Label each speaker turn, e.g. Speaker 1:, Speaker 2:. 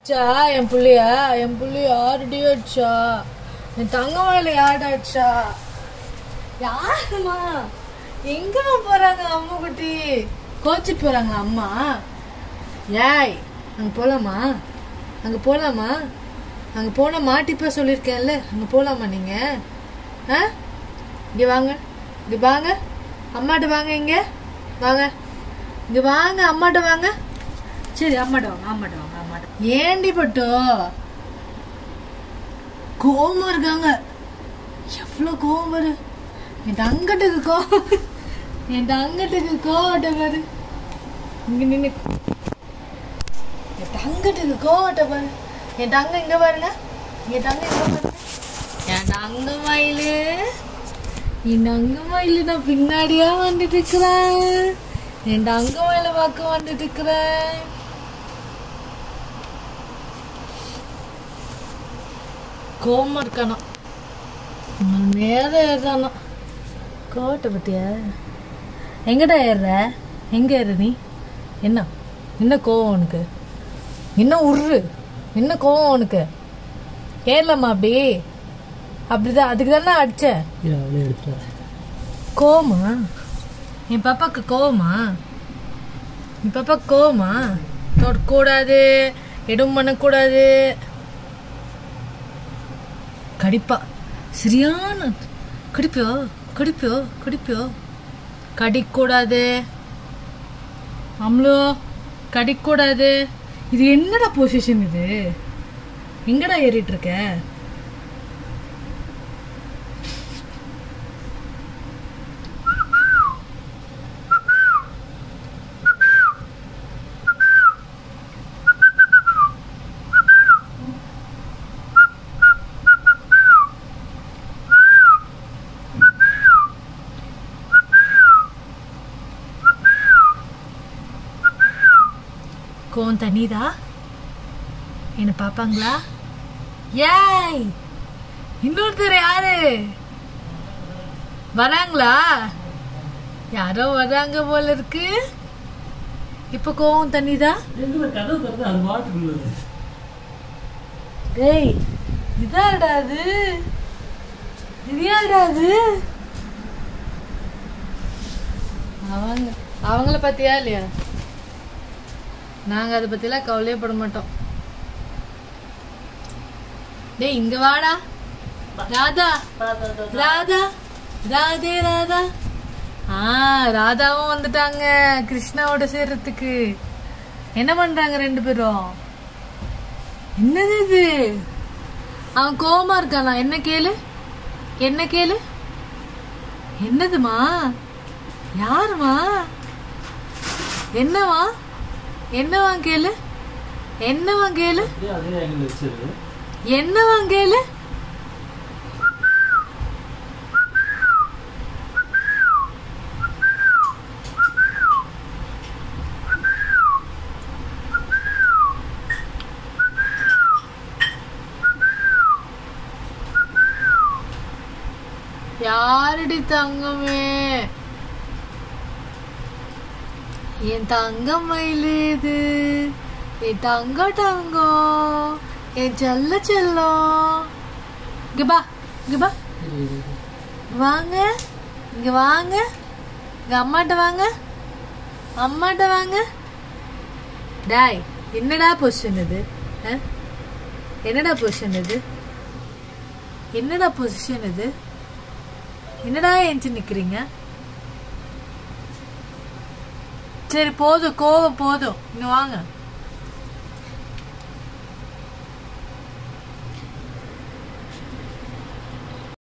Speaker 1: அடிச்சா என் புள்ளைய என் புள்ளைய யாருடி அடிச்சா என் தங்க மேல யார்டா அடிச்சா யாருமா எங்கம்மா போறாங்க அம்மா குட்டி கோச்சிட்டு போறாங்க அம்மா ஏய் அங்க போலாமா அங்க போலாமா அங்க போனா மாட்டிப்பா சொல்லியிருக்கேன்ல அங்க போலாமா நீங்க ஆ இங்க வாங்க இங்க வாங்க அம்மாட்ட வாங்க இங்க வாங்க இங்க வாங்க அம்மாட்ட வாங்க சரி அம்மாட்ட வாங்க அம்மாட்ட வாங்க அம்மாட்ட ஏண்டி பட்டோ கோவமா இருக்காங்க எவ்வளோ கோவம் வரு என் தங்கட்டுக்கு கோவம் என் தங்கட்டுக்கு கோவட்ட பாரு இங்க நின்று என் தங்கட்டுக்கு கோவட்ட பாரு என் தங்க இங்க பாருங்க என் தங்க இங்க பாருங்க என் தங்க மயிலு என் தங்க மயிலு நான் பின்னாடியா வந்துட்டு இருக்கிறேன் என் தங்க மயில பார்க்க வந்துட்டு இருக்கிறேன் கோவமா இருக்கானா நேரம் ஏறானா கோட்டை பத்தியா எங்கடா ஏறுற எங்க ஏறு நீ என்ன என்ன கோவம் உனக்கு என்ன உரு என்ன கோவம் உனக்கு ஏறலாமா அப்படி அப்படிதான் அதுக்கு தானே அடிச்ச
Speaker 2: அவளே எடுத்துட்டு
Speaker 1: கோவமா என் பாப்பாக்கு கோவமா என் பாப்பாக்கு கோவமா தொடக்கூடாது எதுவும் பண்ணக்கூடாது கடிப்பா சரியான கடிப்பியோ கடிப்பியோ கடிப்பியோ கடிக்கூடாது அம்லோ கடிக்கூடாது இது என்னடா பொசிஷன் இது எங்கடா ஏறிட்டு இருக்க கோவம் தண்ணிதா என்ன பாப்பாங்களா ஏய் இன்னொருத்தர் யாரு வராங்களா யாரோ வராங்க போல இருக்கு இப்ப கோவம் தண்ணிதா
Speaker 2: எங்களை கதவு திறந்து அது பாட்டுக்குள்ளது
Speaker 1: டேய் இதாடா அது இது யாருடா அது அவங்க அவங்கள பத்தியா இல்லையா நாங்க அதை பத்திலாம் கவலையே பட மாட்டோம் டேய் இங்க வாடா ராதா ராதா ராதே ராதா ஆ ராதாவும் வந்துட்டாங்க கிருஷ்ணாவோட சேர்றதுக்கு என்ன பண்றாங்க ரெண்டு பேரும் என்னது இது அவன் கோவமா இருக்கானா என்ன கேளு என்ன கேளு என்னதுமா யாருமா என்னவா என்னவா கேளு என்னவா கேளு
Speaker 2: அப்படியே அதே ஆங்கிள் வச்சிரு
Speaker 1: என்னவா கேளு யாரடி தங்கமே என் தங்கம் மயிலு இது என் தங்க தங்கம் என் செல்ல செல்லம் இங்க பா இங்க பா வாங்க இங்க வாங்க இங்க அம்மாட்ட வாங்க அம்மாட்ட வாங்க டாய் என்னடா பொசிஷன் இது ஆ? என்னடா பொசிஷன் இது என்னடா பொசிஷன் இது என்னடா எஞ்சி நிக்கிறீங்க சரி போதும் கோவம் போதும் இங்க வாங்க